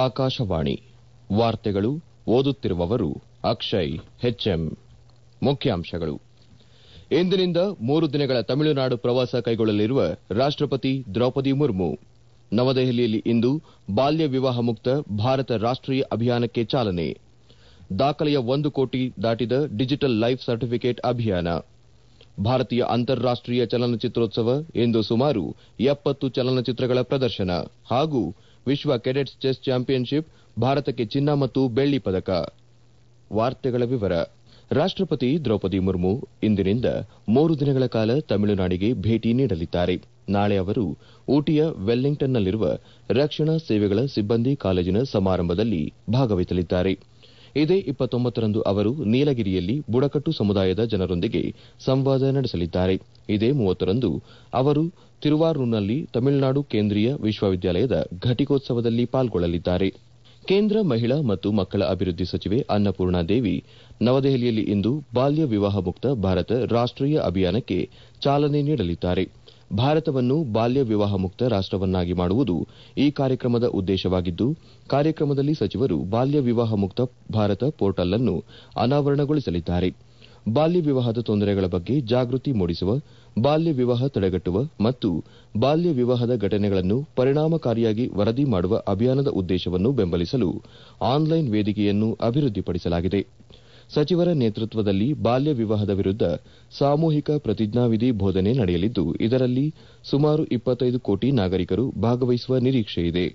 ಆಕಾಶವಾಣಿ ವಾರ್ತೆಗಳು ಓದುತ್ತಿರುವವರು ಅಕ್ಷಯ್ ಹೆಚ್ಎಂ ಮುಖ್ಯಾಂಶಗಳು ಇಂದಿನಿಂದ ಮೂರು ದಿನಗಳ ತಮಿಳುನಾಡು ಪ್ರವಾಸ ಕೈಗೊಳ್ಳಲಿರುವ ರಾಷ್ಟಪತಿ ದ್ರೌಪದಿ ಮುರ್ಮು ನವದೆಹಲಿಯಲ್ಲಿ ಇಂದು ಬಾಲ್ಯ ವಿವಾಹ ಮುಕ್ತ ಭಾರತ ರಾಷ್ಟೀಯ ಅಭಿಯಾನಕ್ಕೆ ಚಾಲನೆ ದಾಖಲೆಯ ಒಂದು ಕೋಟಿ ದಾಟಿದ ಡಿಜಿಟಲ್ ಲೈಫ್ ಸರ್ಟಿಫಿಕೇಟ್ ಅಭಿಯಾನ ಭಾರತೀಯ ಅಂತಾರಾಷ್ಟೀಯ ಚಲನಚಿತ್ರೋತ್ಸವ ಇಂದು ಸುಮಾರು ಎಪ್ಪತ್ತು ಚಲನಚಿತ್ರಗಳ ಪ್ರದರ್ಶನ ಹಾಗೂ ವಿಶ್ವ ಕೆಡೆಟ್ಸ್ ಚೆಸ್ ಚಾಂಪಿಯನ್ಶಿಪ್ ಭಾರತಕ್ಕೆ ಚಿನ್ನ ಮತ್ತು ಬೆಳ್ಳಿ ಪದಕ ವಾರ್ತೆಗಳ ವಿವರ ರಾಷ್ಟಪತಿ ದ್ರೌಪದಿ ಮುರ್ಮು ಇಂದಿನಿಂದ ಮೂರು ದಿನಗಳ ಕಾಲ ತಮಿಳುನಾಡಿಗೆ ಭೇಟಿ ನೀಡಲಿದ್ದಾರೆ ನಾಳೆ ಅವರು ಊಟಿಯ ವೆಲ್ಲಿಂಗ್ಟನ್ನಲ್ಲಿರುವ ರಕ್ಷಣಾ ಸೇವೆಗಳ ಸಿಬ್ಬಂದಿ ಕಾಲೇಜಿನ ಸಮಾರಂಭದಲ್ಲಿ ಭಾಗವಹಿಸಲಿದ್ದಾರೆ ಇದೇ ರಂದು ಅವರು ನೀಲಗಿರಿಯಲ್ಲಿ ಬುಡಕಟ್ಟು ಸಮುದಾಯದ ಜನರೊಂದಿಗೆ ಸಂವಾದ ನಡೆಸಲಿದ್ದಾರೆ ಇದೇ ರಂದು ಅವರು ತಿರುವಾರೂರ್ನಲ್ಲಿ ತಮಿಳುನಾಡು ಕೇಂದ್ರೀಯ ವಿಶ್ವವಿದ್ಯಾಲಯದ ಘಟಿಕೋತ್ಸವದಲ್ಲಿ ಪಾಲ್ಗೊಳ್ಳಲಿದ್ದಾರೆ ಕೇಂದ್ರ ಮಹಿಳಾ ಮತ್ತು ಮಕ್ಕಳ ಅಭಿವೃದ್ಧಿ ಸಚಿವೆ ಅನ್ನಪೂರ್ಣಾ ದೇವಿ ನವದೆಹಲಿಯಲ್ಲಿ ಇಂದು ಬಾಲ್ಯ ವಿವಾಹ ಮುಕ್ತ ಭಾರತ ರಾಷ್ಟೀಯ ಅಭಿಯಾನಕ್ಕೆ ಚಾಲನೆ ನೀಡಲಿದ್ದಾರೆ ಭಾರತವನ್ನು ಬಾಲ್ಯ ವಿವಾಹ ಮುಕ್ತ ರಾಷ್ಟವನ್ನಾಗಿ ಮಾಡುವುದು ಈ ಕಾರ್ಯಕ್ರಮದ ಉದ್ದೇಶವಾಗಿದ್ದು ಕಾರ್ಯಕ್ರಮದಲ್ಲಿ ಸಚಿವರು ಬಾಲ್ಯ ವಿವಾಹ ಮುಕ್ತ ಭಾರತ ಪೋರ್ಟಲ್ ಅನ್ನು ಅನಾವರಣಗೊಳಿಸಲಿದ್ದಾರೆ ಬಾಲ್ಯ ವಿವಾಹದ ತೊಂದರೆಗಳ ಬಗ್ಗೆ ಜಾಗೃತಿ ಮೂಡಿಸುವ ಬಾಲ್ಯ ವಿವಾಹ ತಡೆಗಟ್ಟುವ ಮತ್ತು ಬಾಲ್ಯ ವಿವಾಹದ ಘಟನೆಗಳನ್ನು ಪರಿಣಾಮಕಾರಿಯಾಗಿ ವರದಿ ಮಾಡುವ ಅಭಿಯಾನದ ಉದ್ದೇಶವನ್ನು ಬೆಂಬಲಿಸಲು ಆನ್ಲೈನ್ ವೇದಿಕೆಯನ್ನು ಅಭಿವೃದ್ಧಿಪಡಿಸಲಾಗಿದೆ ಸಚಿವರ ನೇತೃತ್ವದಲ್ಲಿ ಬಾಲ್ಯ ವಿವಾಹದ ವಿರುದ್ದ ಸಾಮೂಹಿಕ ಪ್ರತಿಜ್ಞಾವಿಧಿ ಬೋಧನೆ ನಡೆಯಲಿದ್ದು ಇದರಲ್ಲಿ ಸುಮಾರು ಇಪ್ಪತ್ತೈದು ಕೋಟಿ ನಾಗರಿಕರು ಭಾಗವಹಿಸುವ ನಿರೀಕ್ಷೆಯಿದೆ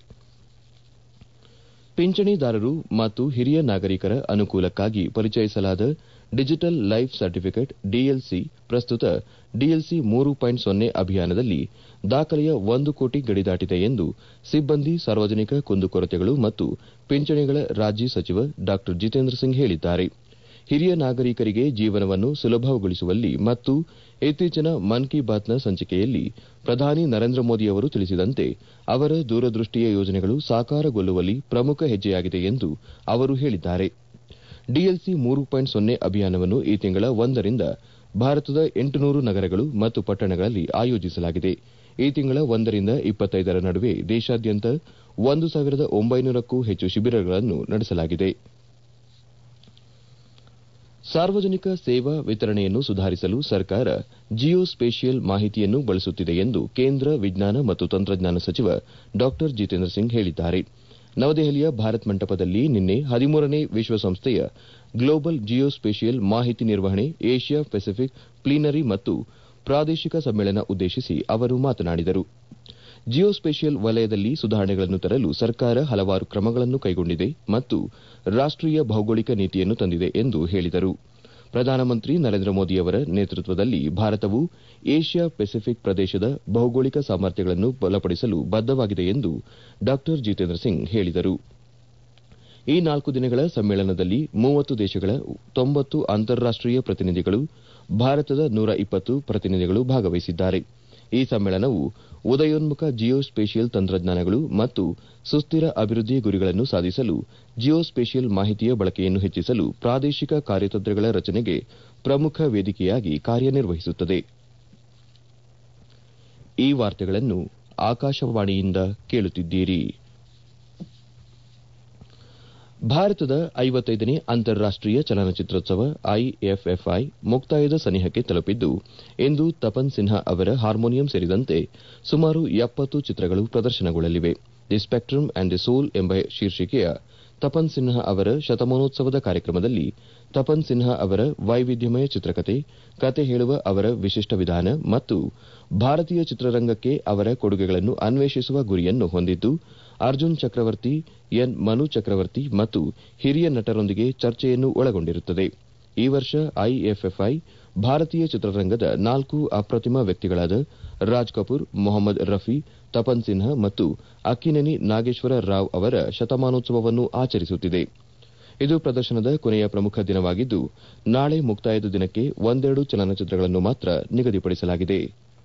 ಪಿಂಚಣಿದಾರರು ಮತ್ತು ಹಿರಿಯ ನಾಗರಿಕರ ಅನುಕೂಲಕ್ಕಾಗಿ ಪರಿಚಯಿಸಲಾದ ಡಿಜಿಟಲ್ ಲೈಫ್ ಸರ್ಟಿಫಿಕೇಟ್ ಡಿಎಲ್ಸಿ ಪ್ರಸ್ತುತ ಡಿಎಲ್ಸಿ ಮೂರು ಪಾಯಿಂಟ್ ಸೊನ್ನೆ ಅಭಿಯಾನದಲ್ಲಿ ದಾಖಲೆಯ ಒಂದು ಕೋಟಿ ಗಡಿ ದಾಟಿದೆ ಎಂದು ಸಿಬ್ಬಂದಿ ಸಾರ್ವಜನಿಕ ಕುಂದುಕೊರತೆಗಳು ಮತ್ತು ಪಿಂಚಣಿಗಳ ರಾಜ್ಯ ಸಚಿವ ಡಾ ಜಿತೇಂದ್ರ ಸಿಂಗ್ ಹೇಳಿದ್ದಾರೆ ಹಿರಿಯ ನಾಗರಿಕರಿಗೆ ಜೀವನವನ್ನು ಸುಲಭಗೊಳಿಸುವಲ್ಲಿ ಮತ್ತು ಇತ್ತೀಚಿನ ಮನ್ ಕಿ ಬಾತ್ನ ಸಂಚಿಕೆಯಲ್ಲಿ ಪ್ರಧಾನಿ ನರೇಂದ್ರ ಮೋದಿ ಅವರು ತಿಳಿಸಿದಂತೆ ಅವರ ದೂರದೃಷ್ಟಿಯ ಯೋಜನೆಗಳು ಸಾಕಾರಗೊಳ್ಳುವಲ್ಲಿ ಪ್ರಮುಖ ಹೆಜ್ಜೆಯಾಗಿದೆ ಎಂದು ಅವರು ಹೇಳಿದ್ದಾರೆ ಡಿಎಲ್ಸಿ ಮೂರು ಪಾಯಿಂಟ್ ಸೊನ್ನೆ ಅಭಿಯಾನವನ್ನು ಈ ತಿಂಗಳ ಒಂದರಿಂದ ಭಾರತದ ಎಂಟುನೂರು ನಗರಗಳು ಮತ್ತು ಪಟ್ಟಣಗಳಲ್ಲಿ ಆಯೋಜಿಸಲಾಗಿದೆ ಈ ತಿಂಗಳ ಒಂದರಿಂದ ಇಪ್ಪತ್ತೈದರ ನಡುವೆ ದೇಶಾದ್ಯಂತ ಒಂದು ಸಾವಿರದ ಒಂಬೈನೂರಕ್ಕೂ ಹೆಚ್ಚು ಶಿಬಿರಗಳನ್ನು ನಡೆಸಲಾಗಿದೆ ಸಾರ್ವಜನಿಕ ಸೇವಾ ವಿತರಣೆಯನ್ನು ಸುಧಾರಿಸಲು ಸರ್ಕಾರ ಜಿಯೋ ಸ್ಪೇಷಿಯಲ್ ಮಾಹಿತಿಯನ್ನು ಬಳಸುತ್ತಿದೆ ಎಂದು ಕೇಂದ್ರ ವಿಜ್ಞಾನ ಮತ್ತು ತಂತ್ರಜ್ಞಾನ ಸಚಿವ ಡಾ ಜಿತೇಂದ್ರ ಸಿಂಗ್ ಹೇಳಿದ್ದಾರೆ ನವದೆಹಲಿಯ ಭಾರತ್ ಮಂಟಪದಲ್ಲಿ ನಿನ್ನೆ ಹದಿಮೂರನೇ ವಿಶ್ವಸಂಸ್ಥೆಯ ಗ್ಲೋಬಲ್ ಜಿಯೋ ಸ್ಪೇಷಿಯಲ್ ಮಾಹಿತಿ ನಿರ್ವಹಣೆ ಏಷ್ಯಾ ಪೆಸಿಫಿಕ್ ಪ್ಲೀನರಿ ಮತ್ತು ಪ್ರಾದೇಶಿಕ ಸಮ್ಮೇಳನ ಉದ್ದೇಶಿಸಿ ಅವರು ಮಾತನಾಡಿದರು ಜಿಯೋ ಸ್ಪೇಷಿಯಲ್ ವಲಯದಲ್ಲಿ ಸುಧಾರಣೆಗಳನ್ನು ತರಲು ಸರ್ಕಾರ ಹಲವಾರು ಕ್ರಮಗಳನ್ನು ಕೈಗೊಂಡಿದೆ ಮತ್ತು ರಾಷ್ಟೀಯ ಭೌಗೋಳಿಕ ನೀತಿಯನ್ನು ತಂದಿದೆ ಎಂದು ಹೇಳಿದರು ಪ್ರಧಾನಮಂತ್ರಿ ನರೇಂದ್ರ ಮೋದಿಯವರ ನೇತೃತ್ವದಲ್ಲಿ ಭಾರತವು ಏಷ್ಯಾ ಪೆಸಿಫಿಕ್ ಪ್ರದೇಶದ ಭೌಗೋಳಿಕ ಸಾಮರ್ಥ್ಯಗಳನ್ನು ಬಲಪಡಿಸಲು ಬದ್ದವಾಗಿದೆ ಎಂದು ಡಾ ಜಿತೇಂದ್ರ ಸಿಂಗ್ ಹೇಳಿದರು ಈ ನಾಲ್ಕು ದಿನಗಳ ಸಮ್ಮೇಳನದಲ್ಲಿ ಮೂವತ್ತು ದೇಶಗಳ ತೊಂಬತ್ತು ಅಂತಾರಾಷ್ಟೀಯ ಪ್ರತಿನಿಧಿಗಳು ಭಾರತದ ನೂರ ಇಪ್ಪತ್ತು ಪ್ರತಿನಿಧಿಗಳು ಭಾಗವಹಿಸಿದ್ದಾರೆ ಈ ಸಮ್ಮೇಳನವು ಉದಯೋನ್ಮುಖ ಜಿಯೋ ಸ್ಪೇಷಿಯಲ್ ತಂತ್ರಜ್ಞಾನಗಳು ಮತ್ತು ಸುಸ್ಥಿರ ಅಭಿವೃದ್ಧಿ ಗುರಿಗಳನ್ನು ಸಾಧಿಸಲು ಜಿಯೋ ಸ್ಪೇಷಿಯಲ್ ಮಾಹಿತಿಯ ಬಳಕೆಯನ್ನು ಹೆಚ್ಚಿಸಲು ಪ್ರಾದೇಶಿಕ ಕಾರ್ಯತಂತ್ರಗಳ ರಚನೆಗೆ ಪ್ರಮುಖ ವೇದಿಕೆಯಾಗಿ ಕಾರ್ಯನಿರ್ವಹಿಸುತ್ತದೆ ಈ ವಾರ್ತೆಗಳನ್ನು ಆಕಾಶವಾಣಿಯಿಂದ ಕೇಳುತ್ತಿದ್ದೀರಿ ಭಾರತದ ಐವತ್ತೈದನೇ ಅಂತಾರಾಷ್ಟೀಯ ಚಲನಚಿತ್ರೋತ್ಸವ ಐಎಫ್ಎಫ್ಐ ಮುಕ್ತಾಯದ ಸನಿಹಕ್ಕೆ ತಲುಪಿದ್ದು ಇಂದು ತಪನ್ ಸಿನ್ಹಾ ಅವರ ಹಾರ್ಮೋನಿಯಂ ಸೇರಿದಂತೆ ಸುಮಾರು ಎಪ್ಪತ್ತು ಚಿತ್ರಗಳು ಪ್ರದರ್ಶನಗೊಳ್ಳಲಿವೆ the spectrum and the soul ಎಂಬ ಶೀರ್ಷಿಕೆಯ ತಪನ್ ಸಿನ್ಹಾ ಅವರ ಶತಮಾನೋತ್ಸವದ ಕಾರ್ಯಕ್ರಮದಲ್ಲಿ ತಪನ್ ಸಿನ್ಹಾ ಅವರ ವೈವಿಧ್ಯಮಯ ಚಿತ್ರಕಥೆ ಕತೆ ಹೇಳುವ ಅವರ ವಿಶಿಷ್ಟ ವಿಧಾನ ಮತ್ತು ಭಾರತೀಯ ಚಿತ್ರರಂಗಕ್ಕೆ ಅವರ ಕೊಡುಗೆಗಳನ್ನು ಅನ್ವೇಷಿಸುವ ಗುರಿಯನ್ನು ಹೊಂದಿದ್ದು ಅರ್ಜುನ್ ಚಕ್ರವರ್ತಿ ಎನ್ ಮನು ಚಕ್ರವರ್ತಿ ಮತ್ತು ಹಿರಿಯ ನಟರೊಂದಿಗೆ ಚರ್ಚೆಯನ್ನು ಒಳಗೊಂಡಿರುತ್ತದೆ ಈ ವರ್ಷ ಐಎಫ್ಎಫ್ಐ ಭಾರತೀಯ ಚಿತ್ರರಂಗದ ನಾಲ್ಕು ಅಪ್ರತಿಮ ವ್ಯಕ್ತಿಗಳಾದ ರಾಜ್ ಕಪೂರ್ ಮೊಹಮ್ಮದ್ ರಫಿ ತಪನ್ ಸಿನ್ಹಾ ಮತ್ತು ಅಕ್ಕಿನೇನಿ ನಾಗೇಶ್ವರ ರಾವ್ ಅವರ ಶತಮಾನೋತ್ಸವವನ್ನು ಆಚರಿಸುತ್ತಿದೆ ಇದು ಪ್ರದರ್ಶನದ ಕೊನೆಯ ಪ್ರಮುಖ ದಿನವಾಗಿದ್ದು ನಾಳೆ ಮುಕ್ತಾಯದ ದಿನಕ್ಕೆ ಒಂದೆರಡು ಚಲನಚಿತ್ರಗಳನ್ನು ಮಾತ್ರ ನಿಗದಿಪಡಿಸಲಾಗಿದೆ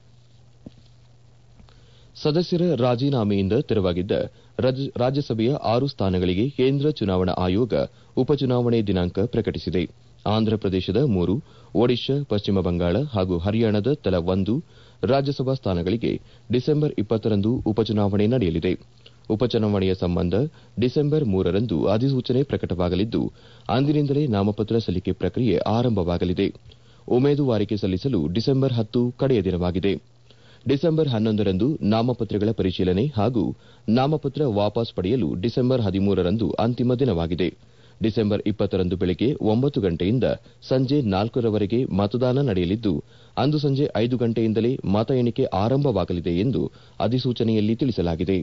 ಸದಸ್ಯರ ರಾಜೀನಾಮೆಯಿಂದ ತೆರವಾಗಿದ್ದ ರಾಜ್ಯಸಭೆಯ ಆರು ಸ್ಥಾನಗಳಿಗೆ ಕೇಂದ್ರ ಚುನಾವಣಾ ಆಯೋಗ ಉಪಚುನಾವಣೆ ದಿನಾಂಕ ಪ್ರಕಟಿಸಿದೆ ಆಂಧ್ರಪ್ರದೇಶದ ಮೂರು ಒಡಿಶಾ ಪಶ್ಚಿಮ ಬಂಗಾಳ ಹಾಗೂ ಹರಿಯಾಣದ ತಲಾ ಒಂದು ರಾಜ್ಯಸಭಾ ಸ್ಥಾನಗಳಿಗೆ ಡಿಸೆಂಬರ್ ಇಪ್ಪತ್ತರಂದು ಉಪಚುನಾವಣೆ ನಡೆಯಲಿದೆ ಉಪಚುನಾವಣೆಯ ಸಂಬಂಧ ಡಿಸೆಂಬರ್ ಮೂರರಂದು ಅಧಿಸೂಚನೆ ಪ್ರಕಟವಾಗಲಿದ್ದು ಅಂದಿನಿಂದಲೇ ನಾಮಪತ್ರ ಸಲ್ಲಿಕೆ ಪ್ರಕ್ರಿಯೆ ಆರಂಭವಾಗಲಿದೆ ಉಮೇದುವಾರಿಕೆ ಸಲ್ಲಿಸಲು ಡಿಸೆಂಬರ್ ಹತ್ತು ಕಡೆಯ ದಿನವಾಗಿದೆ ಡಿಸೆಂಬರ್ ಹನ್ನೊಂದರಂದು ನಾಮಪತ್ರಗಳ ಪರಿಶೀಲನೆ ಹಾಗೂ ನಾಮಪತ್ರ ವಾಪಸ್ ಪಡೆಯಲು ಡಿಸೆಂಬರ್ ಹದಿಮೂರರಂದು ಅಂತಿಮ ದಿನವಾಗಿದೆ ಡಿಸೆಂಬರ್ ಇಪ್ಪತ್ತರಂದು ಬೆಳಗ್ಗೆ ಒಂಬತ್ತು ಗಂಟೆಯಿಂದ ಸಂಜೆ ನಾಲ್ಕರವರೆಗೆ ಮತದಾನ ನಡೆಯಲಿದ್ದು ಅಂದು ಸಂಜೆ ಐದು ಗಂಟೆಯಿಂದಲೇ ಮತ ಎಣಿಕೆ ಆರಂಭವಾಗಲಿದೆ ಎಂದು ಅಧಿಸೂಚನೆಯಲ್ಲಿ ತಿಳಿಸಲಾಗಿದೆ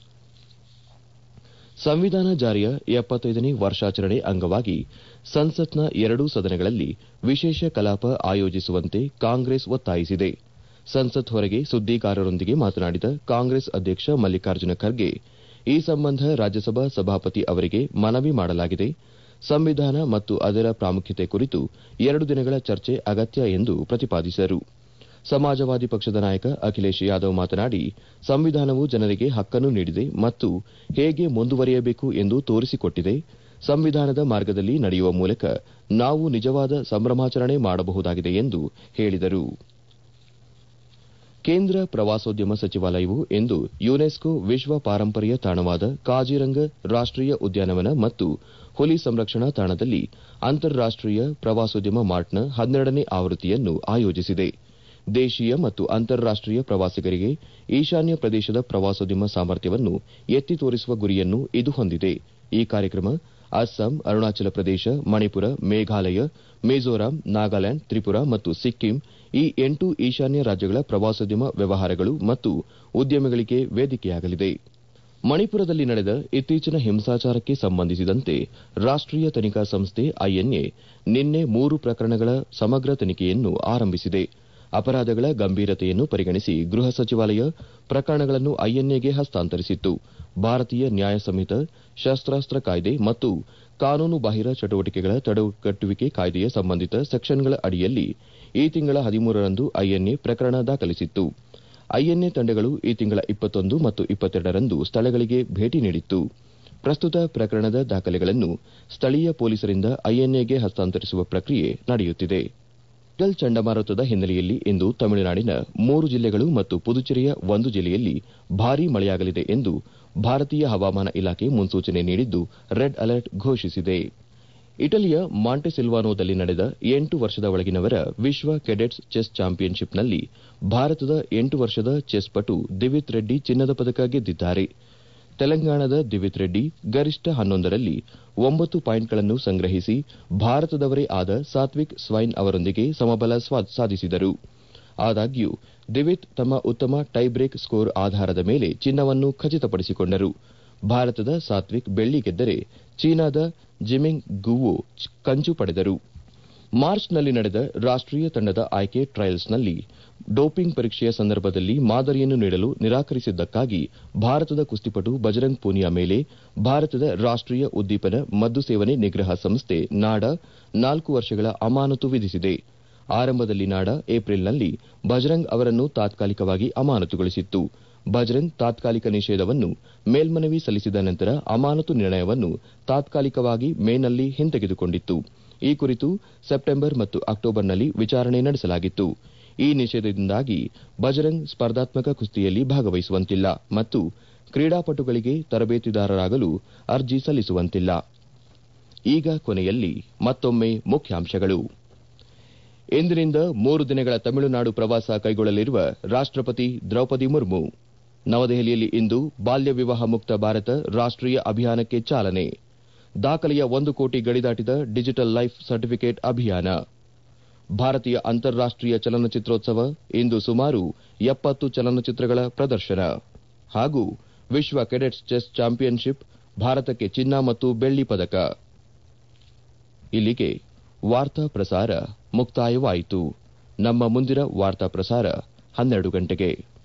ಸಂವಿಧಾನ ಜಾರಿಯ ಎಪ್ಪತ್ತೈದನೇ ವರ್ಷಾಚರಣೆ ಅಂಗವಾಗಿ ಸಂಸತ್ನ ಎರಡೂ ಸದನಗಳಲ್ಲಿ ವಿಶೇಷ ಕಲಾಪ ಆಯೋಜಿಸುವಂತೆ ಕಾಂಗ್ರೆಸ್ ಒತ್ತಾಯಿಸಿದೆ ಸಂಸತ್ ಹೊರಗೆ ಸುದ್ದಿಗಾರರೊಂದಿಗೆ ಮಾತನಾಡಿದ ಕಾಂಗ್ರೆಸ್ ಅಧ್ಯಕ್ಷ ಮಲ್ಲಿಕಾರ್ಜುನ ಖರ್ಗೆ ಈ ಸಂಬಂಧ ರಾಜ್ಯಸಭಾ ಸಭಾಪತಿ ಅವರಿಗೆ ಮನವಿ ಮಾಡಲಾಗಿದೆ ಸಂವಿಧಾನ ಮತ್ತು ಅದರ ಪ್ರಾಮುಖ್ಯತೆ ಕುರಿತು ಎರಡು ದಿನಗಳ ಚರ್ಚೆ ಅಗತ್ಯ ಎಂದು ಪ್ರತಿಪಾದಿಸಿದರು ಸಮಾಜವಾದಿ ಪಕ್ಷದ ನಾಯಕ ಅಖಿಲೇಶ್ ಯಾದವ್ ಮಾತನಾಡಿ ಸಂವಿಧಾನವು ಜನರಿಗೆ ಹಕ್ಕನ್ನು ನೀಡಿದೆ ಮತ್ತು ಹೇಗೆ ಮುಂದುವರಿಯಬೇಕು ಎಂದು ತೋರಿಸಿಕೊಟ್ಟಿದೆ ಸಂವಿಧಾನದ ಮಾರ್ಗದಲ್ಲಿ ನಡೆಯುವ ಮೂಲಕ ನಾವು ನಿಜವಾದ ಸಂಭ್ರಮಾಚರಣೆ ಮಾಡಬಹುದಾಗಿದೆ ಎಂದು ಹೇಳಿದರು ಕೇಂದ್ರ ಪ್ರವಾಸೋದ್ಯಮ ಸಚಿವಾಲಯವು ಇಂದು ಯುನೆಸ್ಕೋ ವಿಶ್ವ ಪಾರಂಪರ್ಯ ತಾಣವಾದ ಕಾಜಿರಂಗ ರಾಷ್ಟೀಯ ಉದ್ಯಾನವನ ಮತ್ತು ಹುಲಿ ಸಂರಕ್ಷಣಾ ತಾಣದಲ್ಲಿ ಅಂತಾರಾಷ್ಟೀಯ ಪ್ರವಾಸೋದ್ಯಮ ಮಾರ್ಟ್ನ ಹನ್ನೆರಡನೇ ಆವೃತ್ತಿಯನ್ನು ಆಯೋಜಿಸಿದೆ ದೇಶೀಯ ಮತ್ತು ಅಂತಾರಾಷ್ಟೀಯ ಪ್ರವಾಸಿಗರಿಗೆ ಈಶಾನ್ಯ ಪ್ರದೇಶದ ಪ್ರವಾಸೋದ್ಯಮ ಸಾಮರ್ಥ್ಯವನ್ನು ಎತ್ತಿ ತೋರಿಸುವ ಗುರಿಯನ್ನು ಇದು ಹೊಂದಿದೆ ಈ ಕಾರ್ಯಕ್ರಮ ಅಸ್ಸಾಂ ಅರುಣಾಚಲ ಪ್ರದೇಶ ಮಣಿಪುರ ಮೇಘಾಲಯ ಮಿಜೋರಾಂ ನಾಗಾಲ್ಯಾಂಡ್ ತ್ರಿಪುರಾ ಮತ್ತು ಸಿಕ್ಕಿಂ ಈ ಎಂಟು ಈಶಾನ್ಯ ರಾಜ್ಯಗಳ ಪ್ರವಾಸೋದ್ಯಮ ವ್ಯವಹಾರಗಳು ಮತ್ತು ಉದ್ಯಮಿಗಳಿಗೆ ವೇದಿಕೆಯಾಗಲಿದೆ ಮಣಿಪುರದಲ್ಲಿ ನಡೆದ ಇತ್ತೀಚಿನ ಹಿಂಸಾಚಾರಕ್ಕೆ ಸಂಬಂಧಿಸಿದಂತೆ ರಾಷ್ಟೀಯ ತನಿಖಾ ಸಂಸ್ಥೆ ಐಎನ್ಎ ನಿನ್ನೆ ಮೂರು ಪ್ರಕರಣಗಳ ಸಮಗ್ರ ತನಿಖೆಯನ್ನು ಆರಂಭಿಸಿದೆ ಅಪರಾಧಗಳ ಗಂಭೀರತೆಯನ್ನು ಪರಿಗಣಿಸಿ ಗೃಹ ಸಚಿವಾಲಯ ಪ್ರಕರಣಗಳನ್ನು ಐಎನ್ಎಗೆ ಹಸ್ತಾಂತರಿಸಿತ್ತು ಭಾರತೀಯ ನ್ಯಾಯ ಸಂಹಿತ ಶಸ್ತಾಸ್ತ್ರ ಕಾಯ್ದೆ ಮತ್ತು ಕಾನೂನು ಬಾಹಿರ ಚಟುವಟಿಕೆಗಳ ತಡೆಗಟ್ಟುವಿಕೆ ಕಾಯ್ದೆಯ ಸಂಬಂಧಿತ ಸೆಕ್ಷನ್ಗಳ ಅಡಿಯಲ್ಲಿ ಈ ತಿಂಗಳ ಹದಿಮೂರರಂದು ಐಎನ್ಎ ಪ್ರಕರಣ ದಾಖಲಿಸಿತ್ತು ಐಎನ್ಎ ತಂಡಗಳು ಈ ತಿಂಗಳ ಇಪ್ಪತ್ತೊಂದು ಮತ್ತು ಇಪ್ಪತ್ತೆರಡರಂದು ಸ್ಥಳಗಳಿಗೆ ಭೇಟಿ ನೀಡಿತ್ತು ಪ್ರಸ್ತುತ ಪ್ರಕರಣದ ದಾಖಲೆಗಳನ್ನು ಸ್ಥಳೀಯ ಪೊಲೀಸರಿಂದ ಐಎನ್ಎಗೆ ಹಸ್ತಾಂತರಿಸುವ ಪ್ರಕ್ರಿಯೆ ನಡೆಯುತ್ತಿದೆ ಡಲ್ ಚಂಡಮಾರುತದ ಹಿನ್ನೆಲೆಯಲ್ಲಿ ಇಂದು ತಮಿಳುನಾಡಿನ ಮೂರು ಜಿಲ್ಲೆಗಳು ಮತ್ತು ಪುದುಚೇರಿಯ ಒಂದು ಜಿಲ್ಲೆಯಲ್ಲಿ ಭಾರೀ ಮಳೆಯಾಗಲಿದೆ ಎಂದು ಭಾರತೀಯ ಹವಾಮಾನ ಇಲಾಖೆ ಮುನ್ಸೂಚನೆ ನೀಡಿದ್ದು ರೆಡ್ ಅಲರ್ಟ್ ಘೋಷಿಸಿದೆ ಇಟಲಿಯ ಮಾಂಟೆಸಿಲ್ವಾನೋದಲ್ಲಿ ನಡೆದ ಎಂಟು ವರ್ಷದ ಒಳಗಿನವರ ವಿಶ್ವ ಕೆಡೆಟ್ಸ್ ಚೆಸ್ ಚಾಂಪಿಯನ್ಶಿಪ್ನಲ್ಲಿ ಭಾರತದ ಎಂಟು ವರ್ಷದ ಚೆಸ್ ಪಟು ದಿವಿತ್ ರೆಡ್ಡಿ ಚಿನ್ನದ ಪದಕ ಗೆದ್ದಿದ್ದಾರೆ ತೆಲಂಗಾಣದ ದಿವಿತ್ ರೆಡ್ಡಿ ಗರಿಷ್ಠ ಹನ್ನೊಂದರಲ್ಲಿ ಒಂಬತ್ತು ಪಾಯಿಂಟ್ಗಳನ್ನು ಸಂಗ್ರಹಿಸಿ ಭಾರತದವರೇ ಆದ ಸಾತ್ವಿಕ್ ಸ್ವೈನ್ ಅವರೊಂದಿಗೆ ಸಮಬಲ ಸಾಧಿಸಿದರು ಆದಾಗ್ಯೂ ದಿವಿತ್ ತಮ್ಮ ಉತ್ತಮ ಟೈ ಬ್ರೇಕ್ ಸ್ಕೋರ್ ಆಧಾರದ ಮೇಲೆ ಚಿನ್ನವನ್ನು ಖಚಿತಪಡಿಸಿಕೊಂಡರು ಭಾರತದ ಸಾತ್ವಿಕ್ ಬೆಳ್ಳಿ ಗೆದ್ದರೆ ಚೀನಾದ ಜಿಮಿಂಗ್ ಗುವೋ ಕಂಚು ಪಡೆದರು ಮಾರ್ಚ್ನಲ್ಲಿ ನಡೆದ ರಾಷ್ಟೀಯ ತಂಡದ ಆಯ್ಕೆ ಟ್ರಯಲ್ಸ್ನಲ್ಲಿ ಡೋಪಿಂಗ್ ಪರೀಕ್ಷೆಯ ಸಂದರ್ಭದಲ್ಲಿ ಮಾದರಿಯನ್ನು ನೀಡಲು ನಿರಾಕರಿಸಿದ್ದಕ್ಕಾಗಿ ಭಾರತದ ಕುಸ್ತಿಪಟು ಬಜರಂಗ್ ಪೂನಿಯಾ ಮೇಲೆ ಭಾರತದ ರಾಷ್ಟೀಯ ಉದ್ದೀಪನ ಮದ್ದು ಸೇವನೆ ನಿಗ್ರಹ ಸಂಸ್ಥೆ ನಾಡಾ ನಾಲ್ಕು ವರ್ಷಗಳ ಅಮಾನತು ವಿಧಿಸಿದೆ ಆರಂಭದಲ್ಲಿ ನಾಡಾ ಏಪ್ರಿಲ್ನಲ್ಲಿ ಬಜರಂಗ್ ಅವರನ್ನು ತಾತ್ಕಾಲಿಕವಾಗಿ ಅಮಾನತುಗೊಳಿಸಿತ್ತು ಬಜರಂಗ್ ತಾತ್ಕಾಲಿಕ ನಿಷೇಧವನ್ನು ಮೇಲ್ಮನವಿ ಸಲ್ಲಿಸಿದ ನಂತರ ಅಮಾನತು ನಿರ್ಣಯವನ್ನು ತಾತ್ಕಾಲಿಕವಾಗಿ ಮೇನಲ್ಲಿ ಹಿಂತೆಗೆದುಕೊಂಡಿತ್ತು ಈ ಕುರಿತು ಸೆಪ್ಟೆಂಬರ್ ಮತ್ತು ಅಕ್ಟೋಬರ್ನಲ್ಲಿ ವಿಚಾರಣೆ ನಡೆಸಲಾಗಿತ್ತು ಈ ನಿಷೇಧದಿಂದಾಗಿ ಬಜರಂಗ್ ಸ್ಪರ್ಧಾತ್ಮಕ ಕುಸ್ತಿಯಲ್ಲಿ ಭಾಗವಹಿಸುವಂತಿಲ್ಲ ಮತ್ತು ಕ್ರೀಡಾಪಟುಗಳಿಗೆ ತರಬೇತಿದಾರರಾಗಲು ಅರ್ಜಿ ಸಲ್ಲಿಸುವಂತಿಲ್ಲ ಈಗ ಕೊನೆಯಲ್ಲಿ ಮತ್ತೊಮ್ಮೆ ಮುಖ್ಯಾಂಶಗಳು ಇಂದಿನಿಂದ ಮೂರು ದಿನಗಳ ತಮಿಳುನಾಡು ಪ್ರವಾಸ ಕೈಗೊಳ್ಳಲಿರುವ ರಾಷ್ಟಪತಿ ದ್ರೌಪದಿ ಮುರ್ಮು ನವದೆಹಲಿಯಲ್ಲಿ ಇಂದು ಬಾಲ್ಯ ವಿವಾಹ ಮುಕ್ತ ಭಾರತ ರಾಷ್ಟೀಯ ಅಭಿಯಾನಕ್ಕೆ ಚಾಲನೆ ದಾಖಲೆಯ ಒಂದು ಕೋಟಿ ಗಡಿ ದಾಟಿದ ಡಿಜಿಟಲ್ ಲೈಫ್ ಸರ್ಟಿಫಿಕೇಟ್ ಅಭಿಯಾನ ಭಾರತೀಯ ಅಂತಾರಾಷ್ಟೀಯ ಚಲನಚಿತ್ರೋತ್ಸವ ಇಂದು ಸುಮಾರು ಎಪ್ಪತ್ತು ಚಲನಚಿತ್ರಗಳ ಪ್ರದರ್ಶನ ಹಾಗೂ ವಿಶ್ವ ಕೆಡೆಟ್ಸ್ ಚೆಸ್ ಚಾಂಪಿಯನ್ಶಿಪ್ ಭಾರತಕ್ಕೆ ಚಿನ್ನ ಮತ್ತು ಬೆಳ್ಳಿ ಪದಕ ಇಲ್ಲಿಗೆ ವಾರ್ತಾ ಪ್ರಸಾರ ಮುಕ್ತಾಯವಾಯಿತು ನಮ್ಮ ಮುಂದಿನ ವಾರ್ತಾ ಪ್ರಸಾರ ಹನ್ನೆರಡು ಗಂಟೆಗೆ